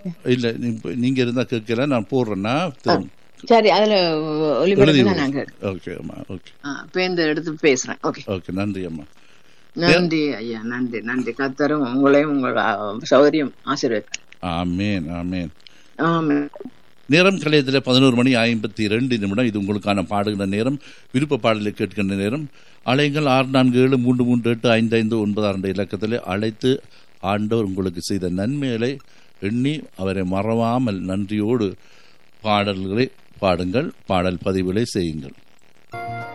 இல்ல நீ- நீங்க இருந்தா கேட்கல நான் போடுறேன்னா திரும்ப- சரி அதுல எழுதி ஒளிபரப்புனா நாங்க ஓகே அம்மா ஓகே ஆ, பேருந்து எடுத்து பேசுறேன் ஓகே ஓகே நன்றி அம்மா நன்றி ஐயா நன்றி நன்றி கத்தரும் உங்களையும் உங்கள் ஆ, சௌகரியம் ஆசீர்வதிப்பார் ஆமேன் ஆமேன் ஆமென் நேரம் கலையத்தில் பதினோரு மணி ஐம்பத்தி ரெண்டு நிமிடம் இது உங்களுக்கான பாடுகிற நேரம் விருப்ப பாடலை கேட்கின்ற நேரம் அலைங்கள் ஆறு நான்கு ஏழு மூன்று மூன்று எட்டு ஐந்து ஐந்து ஒன்பது ஆறு இலக்கத்தில் அழைத்து ஆண்டவர் உங்களுக்கு செய்த நன்மைகளை எண்ணி அவரை மறவாமல் நன்றியோடு பாடல்களை பாடுங்கள் பாடல் பதிவுகளை செய்யுங்கள்